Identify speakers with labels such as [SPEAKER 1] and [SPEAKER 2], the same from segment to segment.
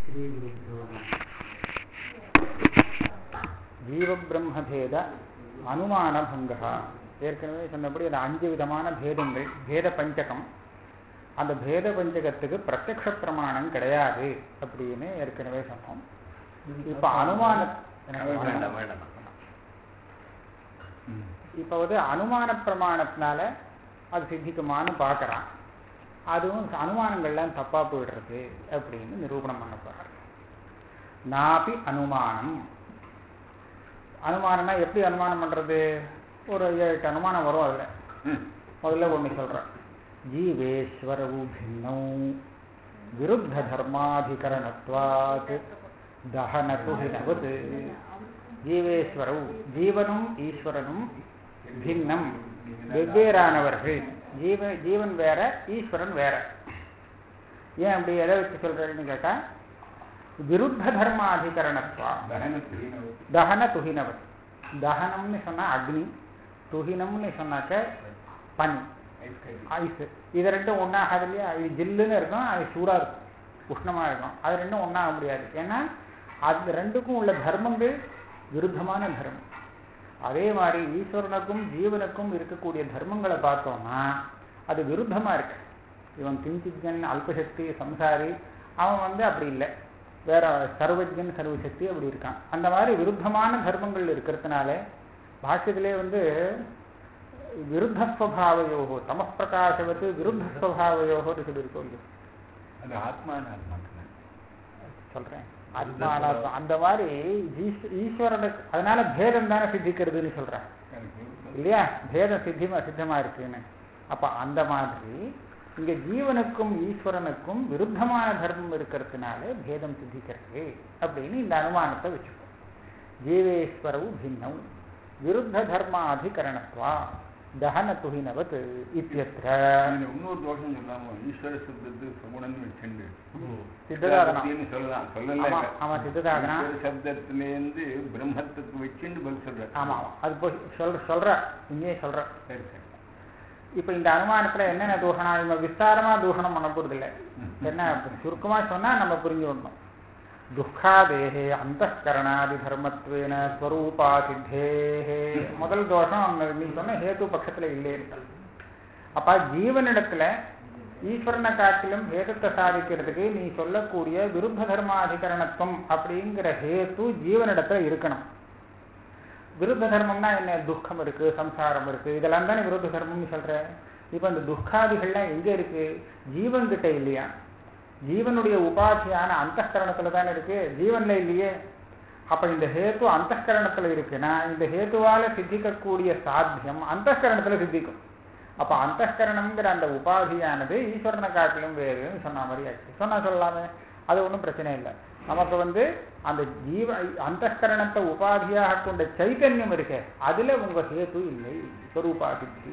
[SPEAKER 1] ஜீவபிரம்மபேத அனுமானபங்கா ஏற்கனவே சொன்னபடி அந்த அஞ்சு விதமான பேதங்கள் பேத பஞ்சகம் அந்த பேத பஞ்சகத்துக்கு பிரத்யக்ஷ பிரமாணம் கிடையாது அப்படின்னு ஏற்கனவே சொன்னோம் இப்ப அனுமான
[SPEAKER 2] வேண்டாம் வேண்டாம்
[SPEAKER 1] இப்ப வந்து அனுமான பிரமாணத்தினால அது சித்திக்குமான்னு பார்க்கறான் அதுவும் அனுமானங்கள்லாம் தப்பா போயிடுறது அப்படின்னு நிரூபணம் பண்ண போறார் நாபி அனுமானம் அனுமானம்னா எப்படி அனுமானம் பண்றது ஒரு ஏழு எட்டு அனுமானம் வரும் அதுல முதல்ல ஒண்ணு சொல்றேன் ஜீவேஸ்வரவு பின்னௌ விருத்த தர்மாதிகரணத்வாத் தகனதுஹினவத் ஜீவேஸ்வரவு ஜீவனும் ஈஸ்வரனும் பின்னம் வெவ்வேறானவர்கள் ஜீவ ஜீவன் வேற ஈஸ்வரன் வேற ஏன் அப்படி எதை வச்சு சொல்றேன்னு கேட்டா விருத்த தர்மாதிகரணத்வா தகன துகினவத் தகனம்னு சொன்னா அக்னி துகினம்னு சொன்னாக்க பனி ஐஸ் இது ரெண்டும் ஒன்றாகாது இல்லையா இது ஜில்லுன்னு இருக்கும் அது சூடா இருக்கும் உஷ்ணமா இருக்கும் அது ரெண்டும் ஒன்றாக முடியாது ஏன்னா அது ரெண்டுக்கும் உள்ள தர்மங்கள் விருத்தமான தர்மம் அதே மாதிரி ஈஸ்வரனுக்கும் ஜீவனுக்கும் இருக்கக்கூடிய தர்மங்களை பார்த்தோம்னா அது விருத்தமா இருக்கு இவன் கிஞ்சிஜன் அல்பசக்தி சம்சாரி அவன் வந்து அப்படி இல்லை வேற சர்வஜன் சர்வசக்தி அப்படி இருக்கான் அந்த மாதிரி விருத்தமான தர்மங்கள் இருக்கிறதுனால பாஷ்யத்திலே வந்து விருத்தஸ்வபாவையோகோ தமப்பிரகாசவத்து விருத்தஸ்வபாவையோகோன்னு சொல்லியிருக்கோம்
[SPEAKER 2] அது ஆத்மான ஆத்மா
[SPEAKER 1] சொல்றேன் ஆத்மானாத்மா அந்த மாதிரி ஈஸ்- ஈஸ்வரனுக்கு அதனால பேதம் தானே சித்திக்கிறதுன்னு சொல்றேன் இல்லையா பேதம் சித்திமா சித்தமா இருக்குன்னு அப்ப அந்த மாதிரி இங்க ஜீவனுக்கும் ஈஸ்வரனுக்கும் விருத்தமான தர்மம் இருக்கிறதுனால பேதம் சித்திக்கிறது அப்படின்னு இந்த அனுமானத்தை வச்சுப்போம் ஜீவேஸ்வரவு பின்னம் விருத்த தர்மாதிகரணத்வா தகன துகினவத் இத்தியத்திர
[SPEAKER 2] இன்னொரு தோஷம் சொல்லாம ஈஸ்வர சப்தத்துக்கு சகுணன்னு வச்சுண்டு
[SPEAKER 1] சித்ததாகனம்
[SPEAKER 2] சித்தார்த்தின்னு சொல்லலாம் சொல்லல
[SPEAKER 1] ஆமா, ஆமா, சித்ததாகனம்.
[SPEAKER 2] ஈஸ்வர சப்தத்திலேருந்து பிரம்மத்துக்கு வச்சுண்டு பதில் சொல்ற
[SPEAKER 1] ஆமா ஆமா அது போய் சொல்ற சொல்ற இங்கேயே சொல்ற
[SPEAKER 2] சரி சரி
[SPEAKER 1] இப்ப இந்த அனுமானத்துல என்னென்ன தூஷணம் இவங்க விஸ்தாரமா தூஷணம் பண்ண போறது இல்ல என்ன சுருக்கமா சொன்னா நம்ம புரிஞ்சு விடணும் துக்காதேகே அந்தகரணாதி தர்மத்வேன ஸ்வரூபா சித்தேஹே முதல் தோஷம் அந்த நீ சொன்ன ஹேது பட்சத்துல இல்லையே அப்ப ஜீவனிடத்துல ஈஸ்வரனை காட்டிலும் ஹேதுத்தை சாதிக்கிறதுக்கு நீ சொல்லக்கூடிய விருத்த தர்மாதிகரணத்துவம் அப்படிங்கிற ஹேத்து ஜீவனிடத்துல இருக்கணும் விருத்த தர்மம்னா என்ன துக்கம் இருக்கு சம்சாரம் இருக்கு இதெல்லாம் தானே விருத்த தர்மம்னு சொல்ற இப்ப இந்த துக்காதிகள்லாம் எங்க இருக்கு ஜீவன் கிட்ட இல்லையா ஜீவனுடைய உபாதியான அந்தகரணத்துல தானே இருக்கு ஜீவன்ல இல்லையே அப்ப இந்த ஹேத்து அந்தகரணத்துல இருக்குன்னா இந்த ஹேத்துவால சித்திக்கக்கூடிய சாத்தியம் அந்தகரணத்துல சித்திக்கும் அப்ப அந்தகரணம்ங்கிற அந்த உபாதியானது ஈஸ்வரனை காட்டிலும் வேறுன்னு சொன்ன மாதிரி ஆச்சு சொன்னா சொல்லலாமே அது ஒன்றும் பிரச்சனை இல்லை நமக்கு வந்து அந்த ஜீவ அந்தகரணத்தை உபாதியாக கொண்ட சைத்தன்யம் இருக்கே அதுல உங்க ஹேத்து இல்லை ஸ்வரூபாதித்தி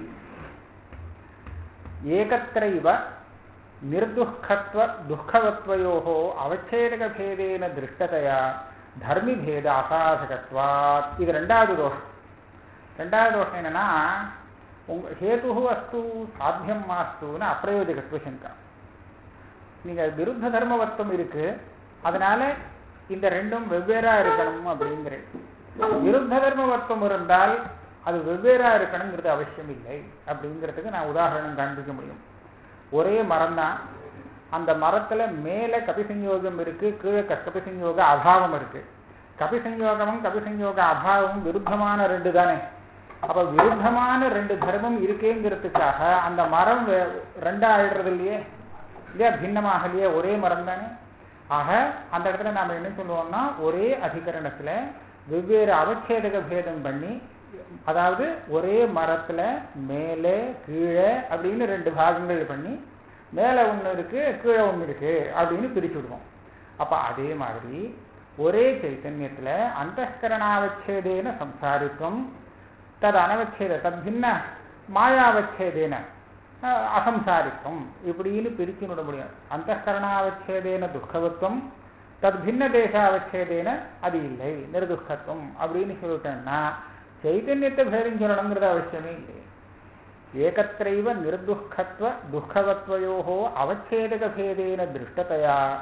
[SPEAKER 1] ஏகத்திரைவ நிர்துக்கத்வ துக்கவத்வயோகோ அவச்சேதகபேதேன திருஷ்டதையா தர்மிபேத அசாதகத்வாத் இது ரெண்டாவது தோஷம் ரெண்டாவது தோஷம் என்னன்னா உங்க ஹேது அஸ்து சாத்தியம் மாஸ்துன்னு அப்பிரயோஜகத்துவ சங்கா நீங்க விருத்த தர்மவத்துவம் இருக்கு அதனால இந்த ரெண்டும் வெவ்வேறா இருக்கணும் அப்படிங்கிறேன் விருத்த தர்மவத்துவம் இருந்தால் அது வெவ்வேறா இருக்கணுங்கிறது அவசியம் இல்லை அப்படிங்கிறதுக்கு நான் உதாரணம் காண்பிக்க முடியும் ஒரே மரம் தான் அந்த மரத்துல மேல கபிசஞ்யோகம் இருக்கு கீழே க- கபிசஞ்யோக அபாவம் இருக்கு கபிசஞ்யோகமும் கபிசஞ்யோக அபாவமும் விருத்தமான ரெண்டு தானே அப்ப விருத்தமான ரெண்டு தர்மம் இருக்கேங்கிறதுக்காக அந்த மரம் வே- ரெண்டா ஆயிடுறது இல்லையே இல்லையா பின்னமாகலையே ஒரே மரம் தானே ஆக அந்த இடத்துல நாம என்ன சொல்லுவோம்னா ஒரே அதிகரணத்துல வெவ்வேறு அவச்சேதக பேதம் பண்ணி அதாவது ஒரே மரத்துல மேலே கீழே அப்படின்னு ரெண்டு பாகங்கள் பண்ணி மேல ஒண்ணு இருக்கு கீழே ஒண்ணு இருக்கு அப்படின்னு பிரிச்சு விடுவோம் அப்ப அதே மாதிரி ஒரே சைத்தன்யத்துல அந்தகரணாவச்சேதேன சம்சாரித்வம் தது அனவச்சேத தத் பின்ன மாயாவச்சேதேன அஹ், அசம்சாரித்வம் இப்படின்னு பிரிச்சு விட முடியும் அந்தகரணாவச்சேதேன துக்கவத்துவம் தத் பின்ன தேசாவச்சேதேன அது இல்லை நிர்துக்கத்துவம் அப்படின்னு சொல்லிட்டேன்னா சைத்தன்யத்தை பேரும் சொல்லணுங்கிறது அவசியமே இல்லை ஏகத்திரைவ நிர்துக்கத்வ துக்கவத்வயோகோ அவச்சேதக பேதேன திருஷ்டதையா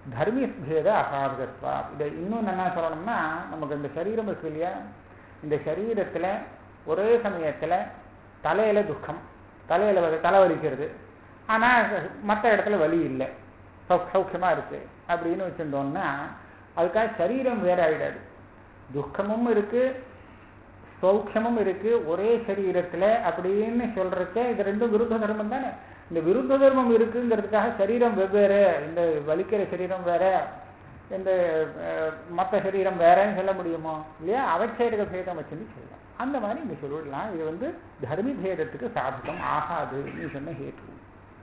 [SPEAKER 1] தர்மி பேத அசாதகத்வா இதை இன்னும் என்ன சொல்லணும்னா நமக்கு இந்த சரீரம் இருக்கு இல்லையா இந்த சரீரத்துல ஒரே சமயத்துல தலையில துக்கம் தலையில வலி- தலை வலிக்கிறது ஆனா மற்ற இடத்துல வலி இல்லை சௌ- சௌக்கியமா இருக்கு அப்படின்னு வச்சிருந்தோம்னா அதுக்காக சரீரம் வேற ஆயிடாது துக்கமும் இருக்கு சௌக்கியமும் இருக்கு ஒரே சரீரத்துல அப்படின்னு சொல்றச்சே இது ரெண்டும் விருத்த தர்மம் தானே இந்த விருத்த தர்மம் இருக்குங்கிறதுக்காக சரீரம் வெவ்வேறு இந்த வலிக்கிற சரீரம் வேற இந்த அஹ், மத்த சரீரம் வேறன்னு சொல்ல முடியுமோ இல்லையா அவச்சேரக பேதம் வச்சுன்னு சொல்லலாம் அந்த மாதிரி நீ சொல்லிடலாம் இது வந்து தர்மி பேதத்துக்கு சாதகம் ஆகாது நீ சொன்ன ஹேத்து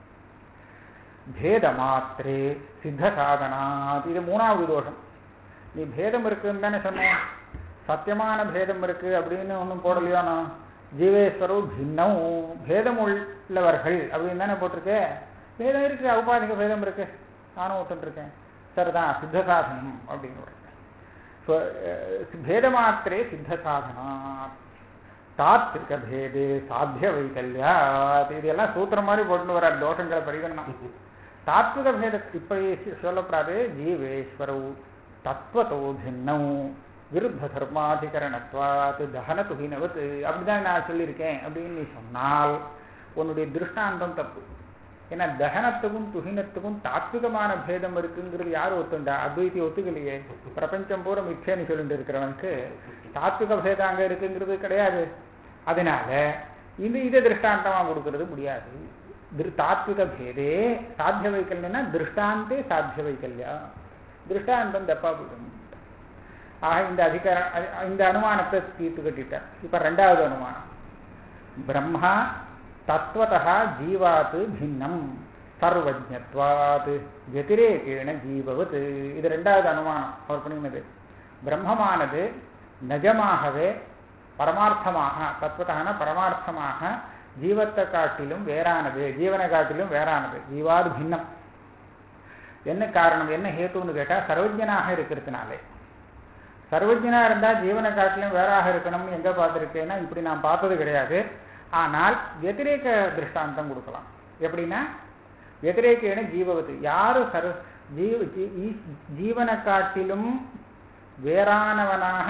[SPEAKER 1] பேத மாத்திரே சித்த சாதனாத் இது மூணாவது தோஷம் நீ பேதம் இருக்குன்னு தானே சொன்ன சத்தியமான பேதம் இருக்கு அப்படின்னு ஒன்றும் போடலையானோ ஜீவேஸ்வரம் பின்னம் பேதம் உள்ளவர்கள் அப்படின்னு தானே போட்டிருக்கே பேதம் இருக்கு ஔபாதிக பேதம் இருக்கு நானும் ஒத்துருக்கேன் சரிதான் சித்த சாதனம் அப்படின்னு ஒரு ஸ்வ- அஹ் பேதமாத்திரே சித்த சாதனா தாத்விக பேதே சாத்திய வைக்கல்யாத் இதெல்லாம் சூத்திரம் மாதிரி போட்டு வர தோஷங்களை பரிகரணம் தாத்விக பேத இப்ப சொல்லப்படாது ஜீவேஸ்வரவு தத்துவத்தோ பின்னம் விருத்த தர்மாதிகரணத்வாத் தகன துகினவத் அப்படிதான் நான் சொல்லியிருக்கேன் அப்படின்னு நீ சொன்னால் உன்னுடைய திருஷ்டாந்தம் தப்பு ஏன்னா தகனத்துக்கும் துகினத்துக்கும் தாத்விகமான பேதம் இருக்குங்கிறது யார் ஒத்துண்டா அத்வைத்தி ஒத்துக்கலையே பிரபஞ்சம் பூரா மிச்சேன்னு சொல்லிட்டு இருக்கிறவனுக்கு தாத்விக பேதம் அங்க இருக்குங்கிறது கிடையாது அதனால இது இதை திருஷ்டாந்தமா கொடுக்கறது முடியாது திரு தாத்விக பேதே சாத்திய வைக்கல்யம்னா திருஷ்டாந்தே சாத்திய வைக்கல்யா திருஷ்டாந்தம் தப்பா போயிடும் ஆக இந்த அதிகார இந்த அனுமானத்தை தீர்த்து கட்டிட்டார் இப்ப ரெண்டாவது அனுமானம் பிரம்மா தத்துவத்தா ஜீவாத் பின்னம் சர்வஜத்வாத் வத்திரேகேண ஜீவவத் இது ரெண்டாவது அனுமானம் அவர் பண்ணினது பிரம்மமானது நிஜமாகவே பரமார்த்தமாக தத்துவத்தான பரமார்த்தமாக ஜீவத்தை காட்டிலும் வேறானது ஜீவனை காட்டிலும் வேறானது ஜீவாது பின்னம் என்ன காரணம் என்ன ஹேத்துன்னு கேட்டா சர்வஜனாக இருக்கிறதுனாலே சர்வஜனா இருந்தா ஜீவனை காட்டிலும் வேறாக இருக்கணும்னு எங்க பார்த்திருக்கேன்னா இப்படி நான் பார்த்தது கிடையாது ஆனால் வெதிரேக திருஷ்டாந்தம் கொடுக்கலாம் எப்படின்னா வெதிரேக்கேன ஜீவவத்து யாரு சர்வ ஜீவ ஜீ- ஈ- ஜீவனை காட்டிலும் வேறானவனாக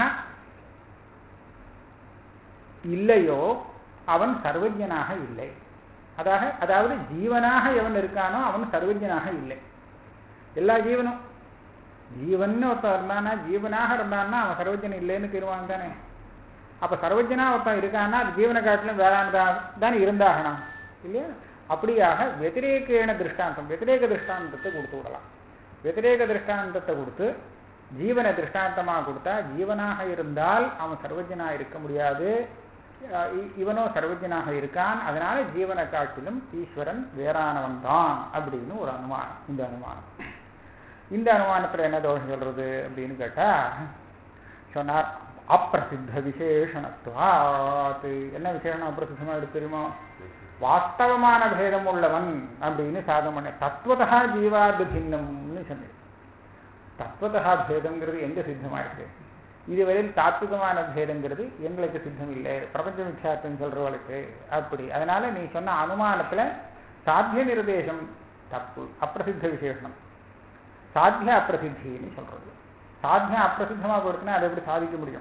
[SPEAKER 1] இல்லையோ அவன் சர்வஜனாக இல்லை அதாக அதாவது ஜீவனாக எவன் இருக்கானோ அவன் சர்வஜனாக இல்லை எல்லா ஜீவனும் ஜீவன் ஒருத்தன் இருந்தானா ஜீவனாக இருந்தான்னா அவன் சர்வஜன் இல்லைன்னு தீர்மானம் தானே அப்ப சர்வஜனா ஒருத்தன் இருக்கான்னா அது ஜீவனை காட்டிலும் வேளாண்தா தானே இருந்தாகணும் இல்லையா அப்படியாக வெதிரேகேன திருஷ்டாந்தம் வெதிரேக திருஷ்டாந்தத்தை கொடுத்து விடலாம் வெதிரேக திருஷ்டாந்தத்தை கொடுத்து ஜீவனை திருஷ்டாந்தமாக கொடுத்தா ஜீவனாக இருந்தால் அவன் சர்வஜனா இருக்க முடியாது அஹ் இ- இவனோ சர்வஜனாக இருக்கான் அதனால ஜீவனை காட்டிலும் ஈஸ்வரன் வேறானவன் தான் அப்படின்னு ஒரு அனுமானம் இந்த அனுமானம் இந்த அனுமானத்துல என்ன தோஷம் சொல்றது அப்படின்னு கேட்டா சொன்னார் அப்பிரசித்த விசேஷணத்துவாத் என்ன விசேஷம் அப்பிரசித்தமா எடுத்து தெரியுமோ வாஸ்தவமான பேதம் உள்ளவன் அப்படின்னு சாதம் பண்ண தத்துவதா ஜீவாது பின்னம்னு சொன்னேன் தத்துவதா பேதம்ங்கிறது எங்க சித்தமா இருக்கு இதுவரையில் தாத்விகமான பேதங்கிறது எங்களுக்கு சித்தம் இல்லை பிரபஞ்ச மிச்சார்த்தம் சொல்றவளுக்கு அப்படி அதனால நீ சொன்ன அனுமானத்துல சாத்திய நிர்தேசம் தப்பு அப்பிரசித்த விசேஷனம் சாத்திய அப்பிரசித்தின்னு சொல்றது சாத்தியம் அப்பிரசித்தமா கொடுத்தனா அதை எப்படி சாதிக்க முடியும்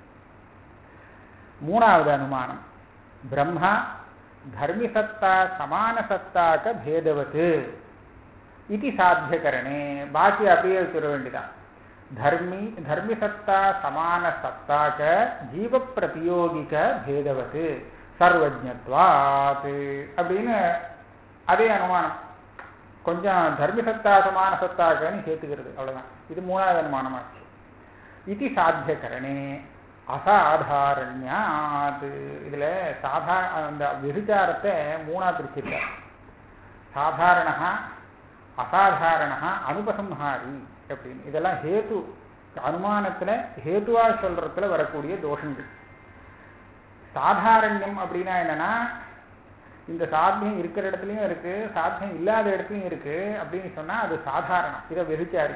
[SPEAKER 1] மூணாவது அனுமானம் பிரம்மா தர்மி சத்தா சமான சத்தாக்க பேதவத்து இது சாத்தியகரணே பாக்கி அப்படியே சொல்ல வேண்டியதான் தர்மி தர்மி சத்தா சமான சத்தாக்க ஜீவ பிரதியோகிக பேதவத்து சர்வஜத்வாத் அப்படின்னு அதே அனுமானம் கொஞ்சம் தர்மி சத்தா சமான சத்தாக்கன்னு சேர்த்துக்கிறது அவ்வளவுதான் இது மூணாவது அனுமானமாச்சு இது சாத்தியகரணே அசாதாரண்யாத் இதுல சாதா அந்த விருச்சாரத்தை மூணா பிரிச்சிருக்கார் சாதாரணா அசாதாரணா அனுபசம்ஹாரி அப்படின்னு இதெல்லாம் ஹேத்து அனுமானத்துல ஹேத்துவா சொல்றதுல வரக்கூடிய தோஷங்கள் சாதாரண்யம் அப்படின்னா என்னன்னா இந்த சாத்தியம் இருக்கிற இடத்துலயும் இருக்கு சாத்தியம் இல்லாத இடத்துலயும் இருக்கு அப்படின்னு சொன்னா அது சாதாரணம் இதை வெகுச்சாரி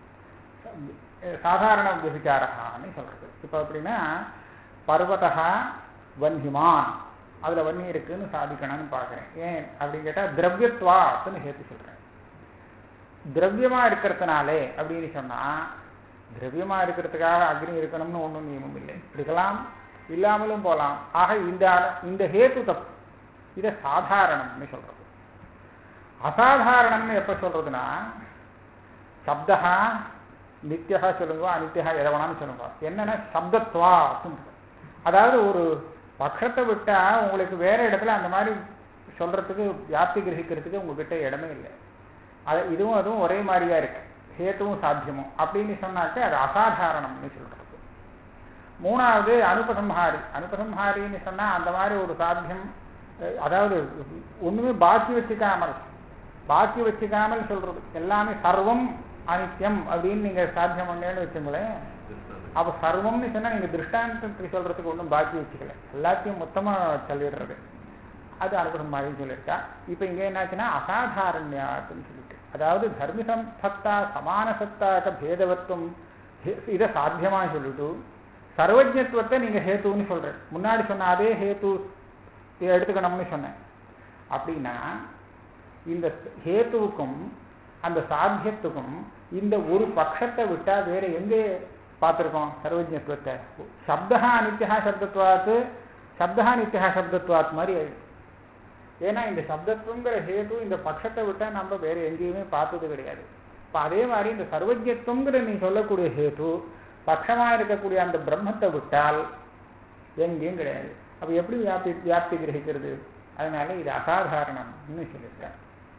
[SPEAKER 1] சாதாரண விபிச்சாரகான்னு சொல்றது இப்ப அப்படின்னா பர்வதா வன்ஹிமான் அதுல வன்னி இருக்குன்னு சாதிக்கணும்னு பாக்குறேன் ஏன் அப்படின்னு கேட்டா திரவியத்வாத்துன்னு சேர்த்து சொல்றேன் திரவியமா இருக்கிறதுனாலே அப்படின்னு சொன்னா திரவியமா இருக்கிறதுக்காக அக்னி இருக்கணும்னு ஒண்ணும் நியமம் இல்லை இருக்கலாம் இல்லாமலும் போலாம் ஆக இந்த இந்த ஹேத்து தப்பு இதை சாதாரணம்னு சொல்றது அசாதாரணம்னு எப்ப சொல்றதுன்னா சப்தா நித்தியா சொல்லுங்க அனித்தியா எதை வேணாலும் சொல்லுங்க என்னன்னா சப்தத்வா அதாவது ஒரு பட்சத்தை விட்டா உங்களுக்கு வேற இடத்துல அந்த மாதிரி சொல்றதுக்கு வியாப்தி கிரகிக்கிறதுக்கு உங்ககிட்ட இடமே இல்லை அது இதுவும் அதுவும் ஒரே மாதிரியா இருக்கு ஹேத்துவும் சாத்தியமும் அப்படின்னு சொன்னாக்க அது அசாதாரணம்னு சொல்றது மூணாவது அனுபசம்ஹாரி அனுபசம்ஹாரின்னு சொன்னா அந்த மாதிரி ஒரு சாத்தியம் அஹ், அதாவது ஒண்ணுமே பாக்கி வச்சுக்காமல் பாக்கி வச்சுக்காமல் சொல்றது எல்லாமே சர்வம் அனித்யம் அப்படின்னு நீங்க சாத்தியம் பண்ணேன்னு வச்சுங்களேன் அப்ப சர்வம்னு சொன்னா நீங்க திருஷ்டாந்தத்துக்கு சொல்றதுக்கு ஒண்ணும் பாக்கி வச்சுக்கல எல்லாத்தையும் மொத்தமா சொல்லிடுறது அது அனுபவம் மாதிரி சொல்லியிருக்கா இப்ப இங்க என்னாச்சுன்னா அசாதாரண்யாத்துன்னு சொல்லிட்டு அதாவது தர்மி சத்தா சமான சத்தாக பேதவத்துவம் ஹே- இதை சாத்தியமா சொல்லிட்டு சர்வஜத்துவத்தை நீங்க ஹேத்துன்னு சொல்ற முன்னாடி சொன்ன அதே ஹேத்து இதை எடுத்துக்கணும்னு சொன்னேன் அப்படின்னா இந்த ஹேத்துவுக்கும் அந்த சாத்தியத்துக்கும் இந்த ஒரு பட்சத்தை விட்டா வேற எங்க பார்த்திருக்கோம் சர்வஜத்துவத்தை சப்தா நித்தியா சப்தத்வாத்து சப்தா நித்தியா சப்தத்வாத் மாதிரி ஆயிடுச்சு ஏன்னா இந்த சப்தத்துவங்கிற ஹேது இந்த பட்சத்தை விட்டா நம்ம வேற எங்கேயுமே பார்த்தது கிடையாது இப்ப அதே மாதிரி இந்த சர்வஜத்துவங்கிற நீ சொல்லக்கூடிய ஹேது பட்சமா இருக்கக்கூடிய அந்த பிரம்மத்தை விட்டால் எங்கேயும் கிடையாது அப்ப எப்படி வியாப்தி வியாப்தி கிரகிக்கிறது அதனால இது அசாதாரணம்னு சொல்லியிருக்கார்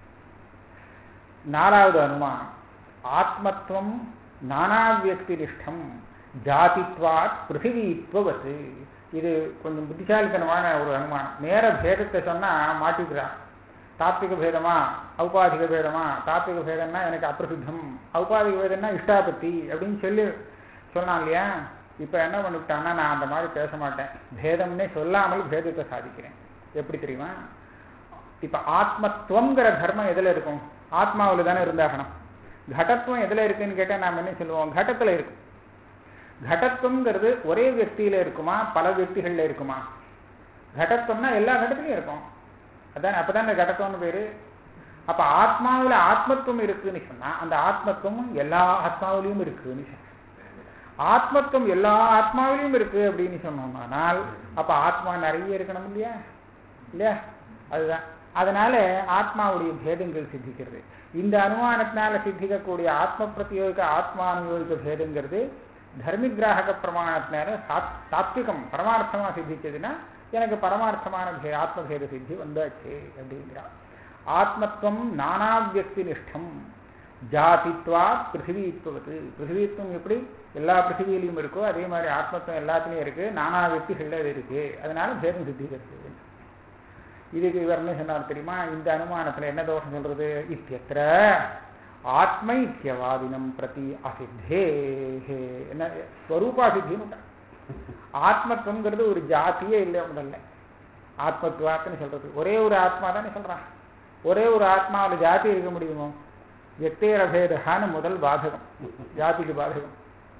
[SPEAKER 1] நாலாவது அனுமானம் ஆத்மத்துவம் நானாவியக்தினிஷ்டம் ஜாதித்வாத் பிருத்திவித்வவத்து இது கொஞ்சம் புத்திசாலித்தனமான ஒரு அனுமானம் நேர பேதத்தை சொன்னா மாட்டிக்கிறான் தாத்விக பேதமா ஔபாதிக பேதமா தாத்விக பேதம்னா எனக்கு அப்பிரசித்தம் ஔபாதிக பேதம்னா இஷ்டாபத்தி அப்படின்னு சொல்லி சொன்னான் இல்லையா இப்ப என்ன பண்ணிவிட்டான்னா நான் அந்த மாதிரி பேச மாட்டேன் பேதம்னே சொல்லாமல் பேதத்தை சாதிக்கிறேன் எப்படி தெரியுமா இப்ப ஆத்மத்துவங்கிற தர்மம் எதுல இருக்கும் ஆத்மாவில் தானே இருந்தாகணும் கடத்துவம் எதுல இருக்குன்னு கேட்டா நாம என்ன சொல்லுவோம் கடத்துல இருக்கு கடத்துவங்கிறது ஒரே వ్యక్తిயில இருக்குமா பல వ్యక్திகள்ல இருக்குமா கடத்துவம்னா எல்லா கடத்துலயும் இருக்கும் அதான் அப்பதான் கடத்துவம்னு பேரு அப்ப ஆத்மாவுல ஆத்மத்துவம் இருக்குன்னு சொன்னா அந்த ஆத்மத்துவம் எல்லா ஆத்மாவிலையும் இருக்குன்னு சொன்னா ஆத்மத்துவம் எல்லா ஆத்மாவிலையும் இருக்கு அப்படின்னு சொன்னோம்னால் அப்ப ஆத்மா நிறைய இருக்கணும் இல்லையா இல்லையா அதுதான் அதனால ஆத்மாவுடைய பேதங்கள் சித்திக்கிறது இந்த அனுமானத்தினால சித்திக்கக்கூடிய ஆத்ம பிரத்யோக ஆத்மானுயோகிக பேதங்கிறது தர்மிகிராக பிரமாணத்தினால சாத் சாத்விகம் பரமார்த்தமா சித்திச்சதுன்னா எனக்கு பரமார்த்தமான பே ஆத்மபேத சித்தி வந்தாச்சு அப்படிங்கிறார் ஆத்மத்துவம் நானாவியக்தி நிஷ்டம் ஜாதித்வா பிருத்திவித்துவது பிருத்திவித்துவம் எப்படி எல்லா பிருத்திவியிலையும் இருக்கோ அதே மாதிரி ஆத்மத்துவம் எல்லாத்துலயும் இருக்கு நானா வெக்திகள்ல அது இருக்கு அதனால பேதம் சித்திக்கிறது இதுக்கு இவர் என்ன சொன்னார் தெரியுமா இந்த அனுமானத்துல என்ன தோஷம் சொல்றது இத்தியத்திர ஆத்மைக்கியவாதினம் பிரதி அசித்தே என்ன ஸ்வரூபாசித்தின்னு ஆத்மத்துவங்கிறது ஒரு ஜாத்தியே இல்லை முதல்ல ஆத்மத்துவாத்துன்னு சொல்றது ஒரே ஒரு ஆத்மா தானே சொல்றான் ஒரே ஒரு ஆத்மாவில் ஜாதி இருக்க முடியுமோ வெத்தேர பேதகான்னு முதல் பாதகம் ஜாதிக்கு பாதகம்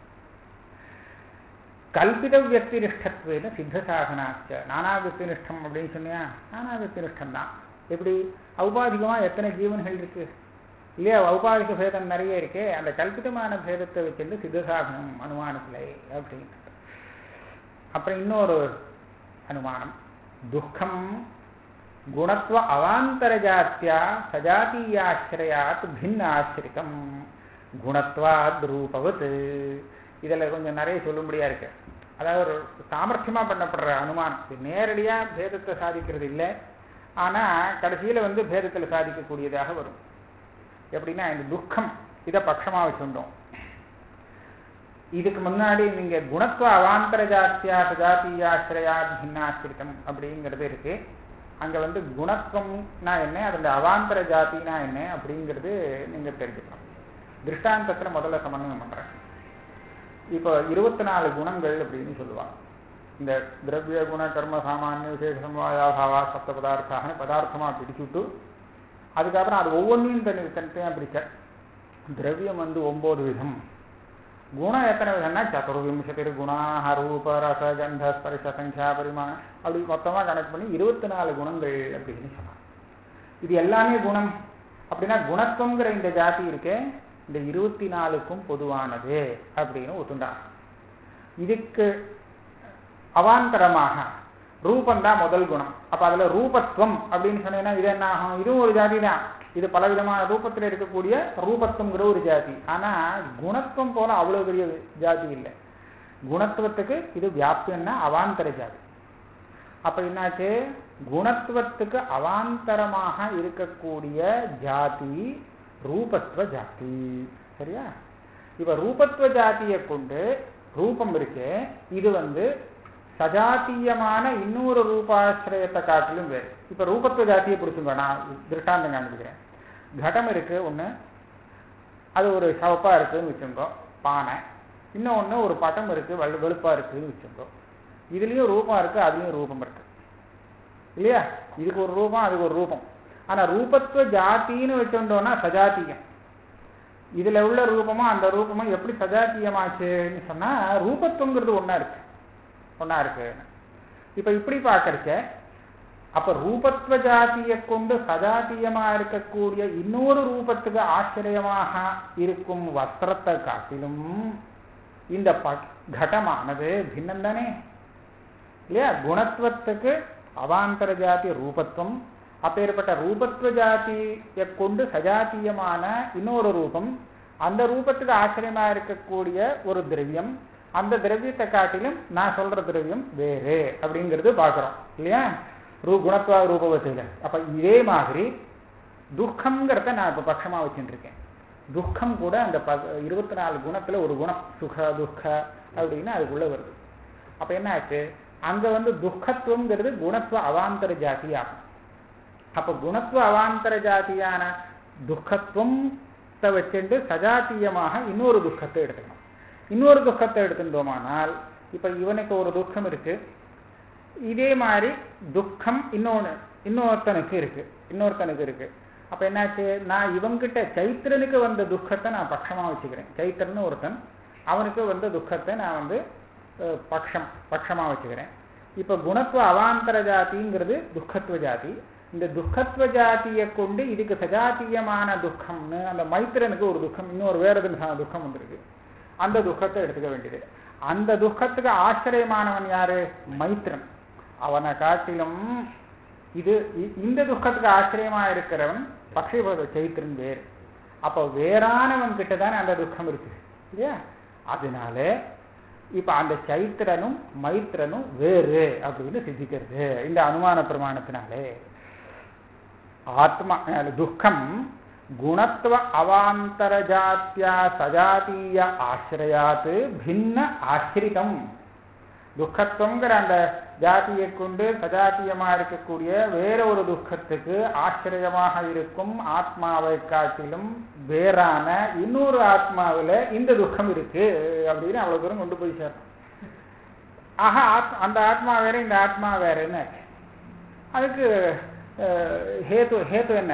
[SPEAKER 1] கல்பித வியக்தினிஷ்டத்துவேன சித்த சாதனாச்ச நானா வியக்தினிஷ்டம் அப்படின்னு சொன்னியா நானா வியக்தினிஷ்டம் தான் எப்படி ஔபாதிகமா எத்தனை ஜீவன்கள் இருக்கு இல்லையா ஔபாதிக பேதம் நிறைய இருக்கே அந்த கல்பிதமான பேதத்தை வச்சிருந்து சித்த சாதனம் அனுமானத்துல அப்படின்னு அப்புறம் இன்னொரு அனுமானம் துக்கம் குணத்துவ அவாந்தர ஜாத்தியா சஜாத்தீயாசிரயாத் பின்ன ஆசிரிதம் குணத்வாத் ரூபவத் இதுல கொஞ்சம் நிறைய சொல்லும்படியா இருக்கு அதாவது ஒரு சாமர்த்தியமா பண்ணப்படுற அனுமானம் இது நேரடியா பேதத்தை சாதிக்கிறது இல்லை ஆனா கடைசியில வந்து பேதத்துல சாதிக்கக்கூடியதாக வரும் எப்படின்னா இந்த துக்கம் இதை பட்சமா வச்சுட்டோம் இதுக்கு முன்னாடி நீங்க குணத்துவ அவாந்தர ஜாத்தியா சஜாத்தியாசிரயா பின்னாசிரிதம் அப்படிங்கிறது இருக்கு அங்க வந்து குணத்துவம்னா என்ன அதுல அவாந்தர ஜாத்தினா என்ன அப்படிங்கிறது நீங்க தெரிஞ்சுக்கணும் திருஷ்டாந்தத்துல முதல்ல சமன்வயம் பண்றேன் இப்போ இருபத்தி நாலு குணங்கள் அப்படின்னு சொல்லுவாங்க இந்த திரவிய குண கர்ம சாமானிய விசேஷ சம்வாயாபாவா சப்த பதார்த்தாக பதார்த்தமா பிடிச்சுட்டு அதுக்கப்புறம் அது ஒவ்வொன்றையும் தனி தனித்தனியாக பிரிச்ச திரவியம் வந்து ஒன்பது விதம் குணம் எத்தனை விதம்னா சதுர்விம்சதி குணா ரூப ரச கந்த ஸ்பரிச சங்கியா பரிமாணம் அப்படி மொத்தமா கணக்கு பண்ணி இருபத்தி நாலு குணங்கள் அப்படின்னு சொன்னாங்க இது எல்லாமே குணம் அப்படின்னா குணத்துவங்கிற இந்த ஜாதி இருக்கே இந்த இருபத்தி நாலுக்கும் பொதுவானது அப்படின்னு ஒத்துண்டாங்க இதுக்கு அவாந்தரமாக ரூபந்தான் முதல் குணம் அப்ப அதுல ரூபத்துவம் அப்படின்னு சொன்னீங்கன்னா இது என்ன ஆகும் இதுவும் ஒரு ஜாதி தான் இது பலவிதமான ரூபத்தில் இருக்கக்கூடிய ரூபத்துவங்கிற ஒரு ஜாதி ஆனா குணத்துவம் போல அவ்வளவு பெரிய ஜாதி இல்லை குணத்துவத்துக்கு இது வியாபியம்னா அவாந்தர ஜாதி அப்ப என்னாச்சு குணத்துவத்துக்கு அவாந்தரமாக இருக்கக்கூடிய ஜாதி ரூபத்துவ ஜாதி சரியா இப்ப ரூபத்துவ ஜாதியை கொண்டு ரூபம் இருக்கு இது வந்து சஜாத்தியமான இன்னொரு ரூபாசிரயத்தை காட்டிலும் வேறு இப்ப ரூபத்துவ ஜாத்தியை பிடிச்சுங்க நான் திருஷ்டாந்தம் காண்பிக்கிறேன் கடம் இருக்கு ஒண்ணு அது ஒரு சவப்பா இருக்குன்னு வச்சுக்கோ பானை இன்னொன்னு ஒரு பட்டம் இருக்கு வெளு வெளுப்பா இருக்குன்னு வச்சுக்கோ இதுலயும் ரூபம் இருக்கு அதுலயும் ரூபம் இருக்கு இல்லையா இதுக்கு ஒரு ரூபம் அதுக்கு ஒரு ரூபம் ஆனா ரூபத்துவ ஜாத்தின்னு வச்சுட்டோம்னா சஜாத்தியம் இதுல உள்ள ரூபமும் அந்த ரூபமும் எப்படி சஜாத்தியமாச்சுன்னு சொன்னா ரூபத்துவங்கிறது ஒண்ணா இருக்கு ஒண்ணா இருக்கு இப்ப இப்படி பாக்கறச்ச அப்ப ரூபத்துவ ஜாதியை கொண்டு சஜாத்தியமா இருக்கக்கூடிய இன்னொரு ரூபத்துக்கு ஆச்சரியமாக இருக்கும் வஸ்திரத்தை காட்டிலும் இந்த கடமானது பின்னம் தானே இல்லையா குணத்துவத்துக்கு அவாந்தர ஜாதி ரூபத்துவம் அப்பேற்பட்ட ரூபத்துவ ஜாதியை கொண்டு சஜாத்தியமான இன்னொரு ரூபம் அந்த ரூபத்துக்கு ஆச்சரியமா இருக்கக்கூடிய ஒரு திரவியம் அந்த திரவியத்தை காட்டிலும் நான் சொல்ற திரவியம் வேறு அப்படிங்கிறது பாக்குறோம் இல்லையா ரூ குணத்துவ ரூபவத்துல அப்ப இதே மாதிரி துக்கம்ங்கிறத நான் இப்ப பட்சமா வச்சுட்டு இருக்கேன் துக்கம் கூட அந்த இருபத்தி நாலு குணத்துல ஒரு குணம் சுக துக்க அப்படின்னு அதுக்குள்ள வருது அப்ப என்ன ஆச்சு அங்க வந்து துக்கத்துவங்கிறது குணத்துவ அவாந்தர ஜாதி ஆகும் அப்ப குணத்துவ அவாந்தர ஜாதியான துக்கத்துவத்தை வச்சுட்டு சஜாத்தியமாக இன்னொரு துக்கத்தை எடுத்துக்கணும் இன்னொரு துக்கத்தை எடுத்துட்டோமானால் இப்ப இவனுக்கு ஒரு துக்கம் இருக்கு இதே மாதிரி துக்கம் இன்னொன்னு இன்னொருத்தனுக்கு இருக்கு இன்னொருத்தனுக்கு இருக்கு அப்ப என்னாச்சு நான் இவங்கிட்ட சைத்திரனுக்கு வந்த துக்கத்தை நான் பட்சமா வச்சுக்கிறேன் சைத்திரன்னு ஒருத்தன் அவனுக்கு வந்த துக்கத்தை நான் வந்து பட்சம் பட்சமா வச்சுக்கிறேன் இப்ப குணத்துவ அவாந்தர ஜாதிங்கிறது துக்கத்துவ ஜாதி இந்த துக்கத்துவ ஜாதியை கொண்டு இதுக்கு சஜாத்தியமான துக்கம்னு அந்த மைத்திரனுக்கு ஒரு துக்கம் இன்னொரு வேற துக்கம் வந்திருக்கு அந்த துக்கத்தை எடுத்துக்க வேண்டியது அந்த துக்கத்துக்கு ஆச்சரியமானவன் யாரு மைத்திரன் அவனை காட்டிலும் இது இந்த துக்கத்துக்கு ஆச்சரியமா இருக்கிறவன் பக்ஷிபத சைத்திரன் வேறு அப்ப வேறானவன் கிட்ட தானே அந்த துக்கம் இருக்கு இல்லையா அதனால இப்ப அந்த சைத்திரனும் மைத்திரனும் வேறு அப்படின்னு சித்திக்கிறது இந்த அனுமான பிரமாணத்தினாலே ஆத்மா துக்கம் குணத்துவ அவாந்தர ஜாத்தியா சஜாத்தீய ஆசிரியாத்து பின்ன ஆசிரிதம் துக்கத்துவங்கிற அந்த ஜாதியை கொண்டு சஜாத்தியமா இருக்கக்கூடிய வேற ஒரு துக்கத்துக்கு ஆச்சரியமாக இருக்கும் ஆத்மாவை காட்டிலும் வேறான இன்னொரு ஆத்மாவில இந்த துக்கம் இருக்கு அப்படின்னு அவ்வளவு தூரம் கொண்டு போய் சேரும் ஆஹா அந்த ஆத்மா வேற இந்த ஆத்மா வேறன்னு அதுக்கு ஹேத்து ஹேத்து என்ன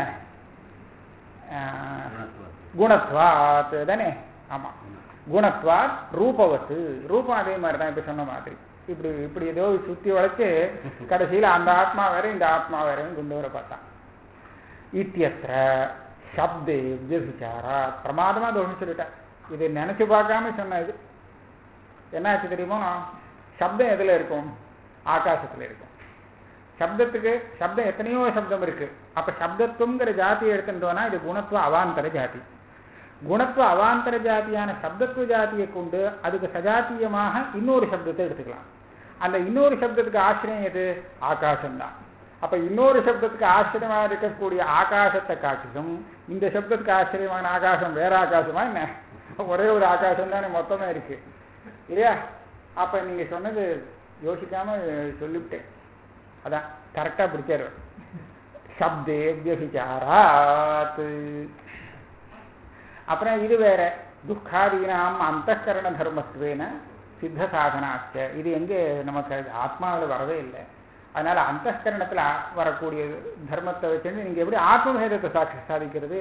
[SPEAKER 1] குணத்வாத் தானே ஆமா குணத்வாத் ரூபவத்து ரூபம் அதே மாதிரி தான் இப்ப சொன்ன மாதிரி இப்படி இப்படி ஏதோ சுத்தி வளைச்சு கடைசியில அந்த ஆத்மா வேற இந்த ஆத்மா வேறன்னு கொண்டு வர பார்த்தான் இத்தியத்திர சப்தே விசாரா பிரமாதமா தோஷம் சொல்லிட்டேன் இது நினைச்சு பார்க்காம சொன்ன இது என்னாச்சு தெரியுமோ சப்தம் எதுல இருக்கும் ஆகாசத்துல இருக்கும் சப்தத்துக்கு சப்தம் எத்தனையோ சப்தம் இருக்கு அப்ப சப்தத்துவங்கிற ஜாதியை எடுத்துட்டோம்னா இது குணத்துவ அவாந்தர ஜாதி குணத்துவ அவாந்தர ஜாதியான சப்தத்துவ ஜாதியை கொண்டு அதுக்கு சஜாத்தியமாக இன்னொரு சப்தத்தை எடுத்துக்கலாம் அந்த இன்னொரு சப்தத்துக்கு ஆசிரியம் எது ஆகாசம்தான் அப்ப இன்னொரு சப்தத்துக்கு ஆச்சரியமா இருக்கக்கூடிய ஆகாசத்தை காட்டிலும் இந்த சப்தத்துக்கு ஆச்சரியமான ஆகாசம் வேற ஆகாசமா என்ன ஒரே ஒரு ஆகாசம் தானே மொத்தமா இருக்கு இல்லையா அப்ப நீங்க சொன்னது யோசிக்காம சொல்லிவிட்டேன் அதான் கரெக்டா பிடிச்சாரு சப்தே வியபிச்சாராத் அப்புறம் இது வேற துக்காதீனாம் அந்தகரண தர்மத்துவேன சித்த சாதனாச்ச இது எங்க நமக்கு ஆத்மாவில் வரவே இல்லை அதனால அந்தகரணத்துல வரக்கூடிய தர்மத்தை வச்சு நீங்க எப்படி ஆத்மபேதத்தை சாட்சி சாதிக்கிறது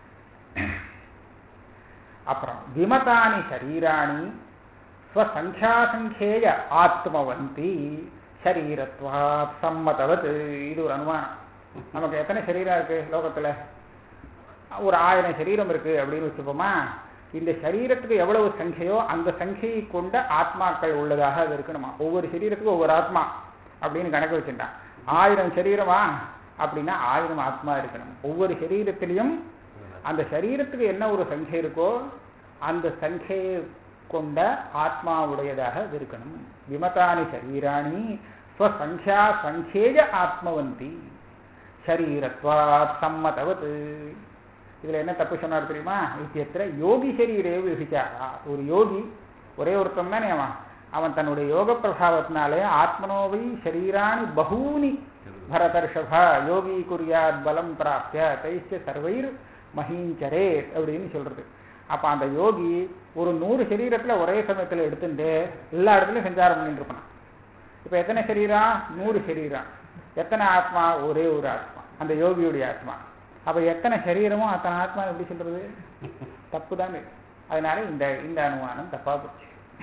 [SPEAKER 1] அப்புறம் விமதானி சரீராணி ஸ்வசங்கியாசங்கேய ஆத்மவந்தி சரீரத்வா சம்மதவத் இது ஒரு அனுமானம் நமக்கு எத்தனை சரீரம் இருக்கு லோகத்துல ஒரு ஆயிரம் சரீரம் இருக்கு அப்படின்னு வச்சுப்போமா இந்த சரீரத்துக்கு எவ்வளவு சங்கையோ அந்த சங்கையை கொண்ட ஆத்மாக்கள் உள்ளதாக அது இருக்கணுமா ஒவ்வொரு சரீரத்துக்கும் ஒவ்வொரு ஆத்மா அப்படின்னு கணக்கு வச்சுட்டான் ஆயிரம் சரீரமா அப்படின்னா ஆயிரம் ஆத்மா இருக்கணும் ஒவ்வொரு சரீரத்திலையும் அந்த சரீரத்துக்கு என்ன ஒரு சங்கை இருக்கோ அந்த சங்கையை கொண்ட ஆத்மாவுடையதாக அது இருக்கணும் விமதானி சரீராணி ஸ்வசங்கியா சங்கேய ஆத்மவந்தி சரீரத்வாத் சம்மதவத் இதுல என்ன தப்பு சொன்னார் தெரியுமா இத்தியத்திர யோகி சரீரே விபிச்சாரா ஒரு யோகி ஒரே ஒருத்தன் தானே அவன் அவன் தன்னுடைய யோக பிரபாவத்தினாலே ஆத்மனோவை சரீராணி பகூனி பரதர்ஷபா யோகி குறியாத் பலம் பிராப்திய தைஷ்ய சர்வைர் மஹீஞ்சரே அப்படின்னு சொல்றது அப்ப அந்த யோகி ஒரு நூறு சரீரத்துல ஒரே சமயத்துல எடுத்துட்டு எல்லா இடத்துலயும் சஞ்சாரம் பண்ணிட்டு இருப்பான் இப்ப எத்தனை சரீரம் நூறு சரீரம் எத்தனை ஆத்மா ஒரே ஒரு ஆத்மா அந்த யோகியுடைய ஆத்மா அப்ப எத்தனை சரீரமோ அத்தனை ஆத்மா எப்படி சொல்றது தப்பு தானே அதனால இந்த இந்த அனுமானம் தப்பா போச்சு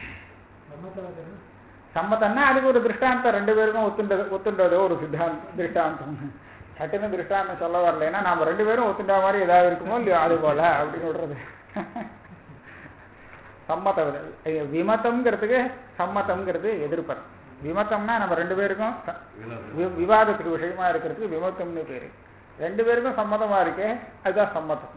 [SPEAKER 1] சம்மதம்னா அதுக்கு ஒரு திருஷ்டாந்தம் ரெண்டு பேருக்கும் ஒத்துண்டது ஒத்துண்டதோ ஒரு சித்தாந்தம் திருஷ்டாந்தம் சட்டுன்னு திருஷ்டாந்தம் சொல்ல வரலைன்னா நாம ரெண்டு பேரும் ஒத்துண்டா மாதிரி ஏதாவது இருக்குமோ இல்லையோ அது போல அப்படின்னு விடுறது சம்மத விமதம்ங்கிறதுக்கு சம்மதம்ங்கிறது எதிர்ப்பது விமதம்னா நம்ம ரெண்டு பேருக்கும் ச- வி- விவாதத்துக்கு விஷயமா இருக்கிறதுக்கு விமத்தம்னு பேரு ரெண்டு பேருக்கும் சம்மதமா இருக்கே அதுதான் சம்மதம்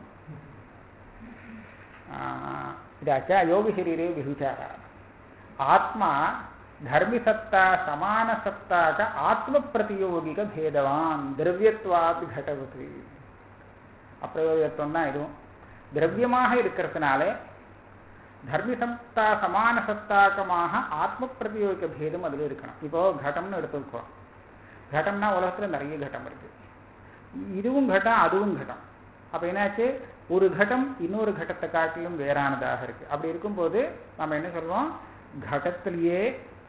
[SPEAKER 1] ஆஹ் இதாச்சா யோகி சரீரே விபிச்சாரா ஆத்மா ಧರ್ಮಿಸತ್ತಾ ಸಮಾನ ಸತ್ತಾಕ ಆತ್ಮ ಪ್ರತಿಯೋಗಿಕ ಭೇದವಾನ್ திரவியத்வாபி கடவதி அப்பிரயோகத்துவம் தான் இதுவும் திரவியமாக இருக்கிறதுனாலே தர்மிசத்தா சமான சத்தாக்கமாக ஆத்ம பிரதியோகிக்க பேதம் அதில் இருக்கணும் இப்போ கடம்னு எடுத்துக்கோ கடம்னா உலகத்துல நிறைய கட்டம் இருக்கு இதுவும் கட்டம் அதுவும் கட்டம் அப்ப என்னாச்சு ஒரு கட்டம் இன்னொரு கட்டத்தை காட்டிலும் வேறானதாக இருக்கு அப்படி இருக்கும்போது நம்ம என்ன சொல்றோம் கடத்திலேயே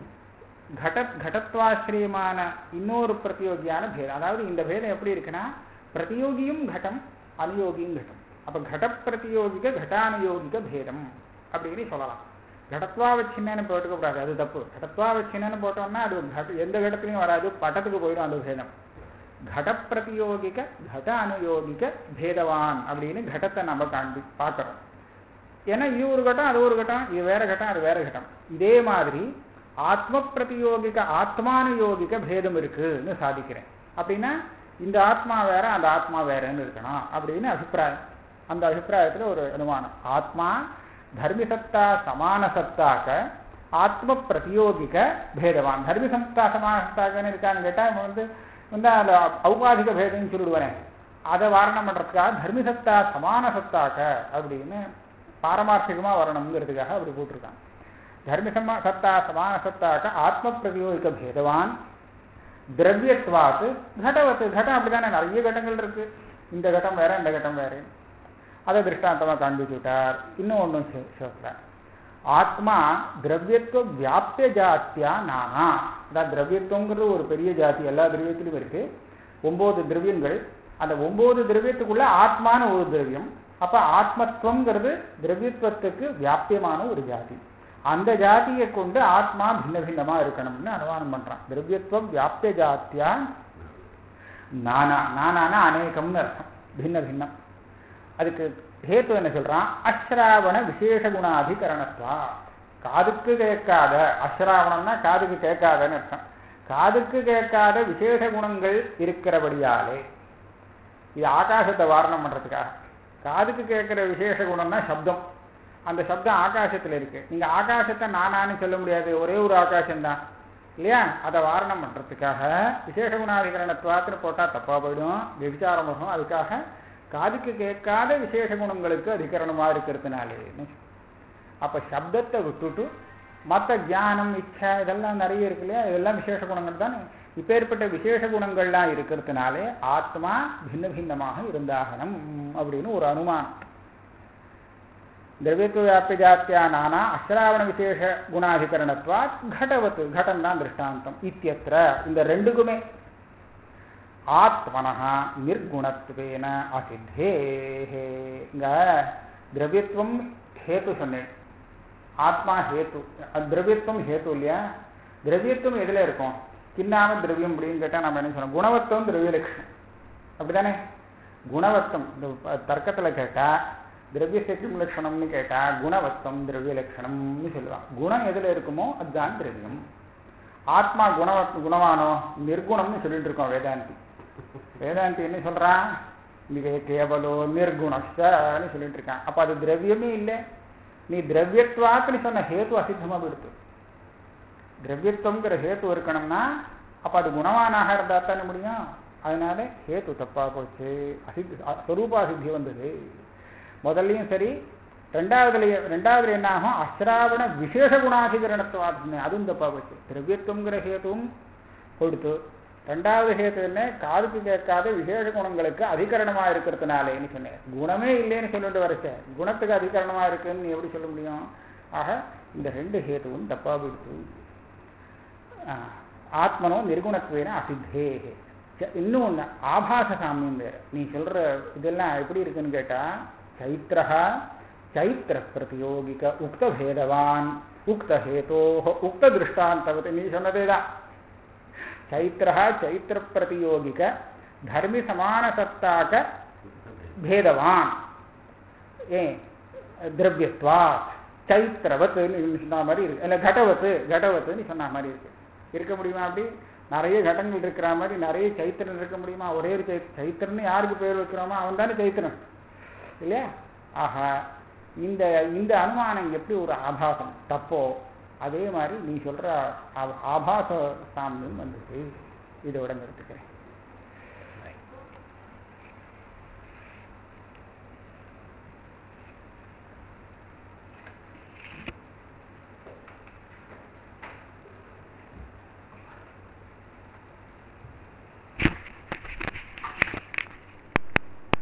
[SPEAKER 1] கட கடத்வாசிரியமான இன்னொரு பிரதியோகியான பேதம் அதாவது இந்த பேதம் எப்படி இருக்குன்னா பிரதியோகியும் கடம் அனுயோகியும் கடம் அப்ப கட பிரதியோகிக கட்டானுயோகிக பேதம் அப்படின்னு சொல்லலாம் கடத்வாவச்சின்னு போட்டுக்க கூடாது அது தப்பு கடத்வாவச்சின்னு போட்டோம்னா அது கட- எந்த கடத்துலையும் வராது பட்டத்துக்கு போயிடும் அந்த பேதம் கட பிரதியோகிக கட அனுயோகிக பேதவான் அப்படின்னு கடத்தை நம்ம காண்பி பார்க்கிறோம் ஏன்னா இது ஒரு கட்டம் அது ஒரு கட்டம் இது வேற கட்டம் அது வேற கட்டம் இதே மாதிரி ஆத்ம பிரதியோகிக ஆத்மானுயோகிக பேதம் இருக்குன்னு சாதிக்கிறேன் அப்படின்னா இந்த ஆத்மா வேற அந்த ஆத்மா வேறன்னு இருக்கணும் அப்படின்னு அபிப்பிராயம் அந்த அபிப்பிராயத்துல ஒரு அனுமானம் ஆத்மா தர்மிசத்தா சமான சத்தாக்க ஆத்ம பிரதியோகிக பேதவான் தர்மிசத்தா சமான சத்தாக்கன்னு இருக்கான்னு கேட்டா இவன் வந்து வந்து அந்த ஔபாதிக பேதம்னு சொல்லிடுவானே அதை வாரணம் பண்றதுக்காக தர்மிசத்தா சமான சத்தாக்க அப்படின்னு பாரமார்த்திகமா வரணுங்கிறதுக்காக அப்படி போட்டிருக்காங்க தர்மசமா சத்தா சமான சத்தாக்க ஆத்ம பிரதியோகிக பேதவான் திரவியத்வாத் கடவத்து கடம் அப்படிதானே நிறைய கட்டங்கள் இருக்கு இந்த கட்டம் வேற இந்த கட்டம் வேற அதை திருஷ்டாந்தமா காண்பிச்சு விட்டார் இன்னும் ஒன்றும் சொல்றார் ஆத்மா திரவியத்துவ வியாபிய ஜாத்தியா நானா அதான் திரவியத்துவங்கிறது ஒரு பெரிய ஜாதி எல்லா திரவியத்திலும் இருக்கு ஒன்பது திரவியங்கள் அந்த ஒன்பது திரவியத்துக்குள்ள ஆத்மான ஒரு திரவியம் அப்ப ஆத்மத்துவங்கிறது திரவியத்துவத்துக்கு வியாபியமான ஒரு ஜாதி அந்த ஜாதியை கொண்டு ஆத்மா பின்ன பின்னமா இருக்கணும்னு அனுமானம் பண்றான் திரவியத்துவம் வியாபிய ஜாத்தியா நானா நானானா அநேகம்னு அர்த்தம் பின்ன பின்னம் அதுக்கு ஹேத்து என்ன சொல்றான் அஸ்ராவண விசேஷ குணாதிகரணத்வா காதுக்கு கேட்காத அஸ்ராவணம்னா காதுக்கு கேட்காதன்னு அர்த்தம் காதுக்கு கேட்காத விசேஷ குணங்கள் இருக்கிறபடியாலே இது ஆகாசத்தை வாரணம் பண்றதுக்காக காதுக்கு கேட்கிற விசேஷ குணம்னா சப்தம் அந்த சப்தம் ஆகாசத்துல இருக்கு நீங்க ஆகாசத்தை நானான்னு சொல்ல முடியாது ஒரே ஒரு ஆகாசம் தான் இல்லையா அதை வாரணம் பண்றதுக்காக விசேஷ குணாதிகரணத்துவாத்துல போட்டா தப்பா போயிடும் விபிச்சாரம் வரும் அதுக்காக காதுக்கு கேட்காத விசேஷ குணங்களுக்கு அதிகரணமா இருக்கிறதுனாலே அப்ப சப்தத்தை விட்டுட்டு மற்ற ஞானம் இச்சா இதெல்லாம் நிறைய இருக்கு இல்லையா இதெல்லாம் விசேஷ குணங்கள் தானே இப்பேற்பட்ட விசேஷ குணங்கள்லாம் இருக்கிறதுனாலே ஆத்மா பின்ன பின்னமாக இருந்தாகணும் அப்படின்னு ஒரு அனுமானம் திரவியத்துவ வியாபிய ஜாத்தியா நானா அஸ்ராவண விசேஷ குணாதிகரணத்வா கடவத்து கடம் தான் திருஷ்டாந்தம் இத்தியத்திர இந்த ரெண்டுக்குமே ஆத்மனஹா நிர்குணத்துவேன அசித்தே இங்க திரவியத்துவம் ஹேத்து சொன்னேன் ஆத்மா ஹேத்து அது திரவியத்துவம் ஹேத்து இல்லையா திரவியத்துவம் எதுல இருக்கும் கிண்ணாம திரவியம் அப்படின்னு கேட்டா நம்ம என்ன சொன்னோம் குணவத்துவம் திரவிய லட்சணம் அப்படிதானே குணவத்தம் இந்த ப- தர்க்கத்துல கேட்டா திரவிய கிம் லட்சணம்னு கேட்டா குணவத்தம் திரவிய லட்சணம்னு சொல்லுவான் குணம் எதுல இருக்குமோ அதுதான் திரவியம் ஆத்மா குணவத் குணவானோ நிர்குணம்னு சொல்லிட்டு இருக்கோம் வேதாந்தி வேதாந்தி என்ன சொல்றான் மிக கேவலோ நிர்குணஸ்தன்னு சொல்லிட்டு இருக்கான் அப்ப அது திரவியமே இல்லை நீ திரவியத்வாத்துன்னு சொன்ன ஹேத்து அசித்தமா போயிடுத்து திரவியத்துவங்கிற ஹேத்து இருக்கணும்னா அப்ப அது குணவானாக இருந்தா தானே முடியும் அதனால ஹேத்து தப்பா போச்சு அசித்தி ஸ்வரூபாசித்தி வந்தது முதல்லையும் சரி ரெண்டாவதுலயும் ரெண்டாவதுல என்ன ஆகும் அஸ்ராவண விசேஷ குணாதிகரணத்துவாத்மே அதுவும் தப்பா போச்சு திரவியத்துவங்கிற ஹேத்துவும் கொடுத்து ரெண்டாவது ஹேத்து என்ன காதுக்கு கேட்காத விசேஷ குணங்களுக்கு அதிகரணமா இருக்கிறதுனாலேன்னு சொன்னேன் குணமே இல்லைன்னு சொல்லிட்டு வரச்ச குணத்துக்கு அதிகரணமா இருக்குன்னு நீ எப்படி சொல்ல முடியும் ஆக இந்த ரெண்டு ஹேத்துவும் தப்பா போயிடுச்சு ஆஹ், ஆத்மனோ நிர்குணத்துவேன அசித்தே ச- இன்னும் ஒண்ணு ஆபாச சாமியம் வேற நீ சொல்ற இதெல்லாம் எப்படி இருக்குன்னு கேட்டா சைத்திரஹா சைத்திர பிரதியோகிக உக்த பேதவான் உக்த ஹேதோ உக்த திருஷ்டாந்தவத்தை நீ சொன்னதே தான் சைத்திரஹா சைத்திர பிரதியோகிக தர்மி சமான சத்தாக்க பேதவான் ஏன் திரவியத்வா சைத்திரவத்துன்னு சொன்ன மாதிரி இருக்கு இல்ல கடவத்து கடவத்துன்னு சொன்ன மாதிரி இருக்கு இருக்க முடியுமா அப்படி நிறைய கடங்கள் இருக்கிற மாதிரி நிறைய சைத்திரன் இருக்க முடியுமா ஒரே ஒரு சை சைத்திரன்னு யாருக்கு பேர் வைக்கிறோமோ அவன் தானே சைத்திரன் இல்லையா ஆஹா இந்த இந்த அனுமானம் எப்படி ஒரு ஆபாசம் தப்போ அதே மாதிரி நீ சொல்ற ஆ- ஆபாச சாமியம் வந்தது இதோட நிறுத்துக்கிறேன்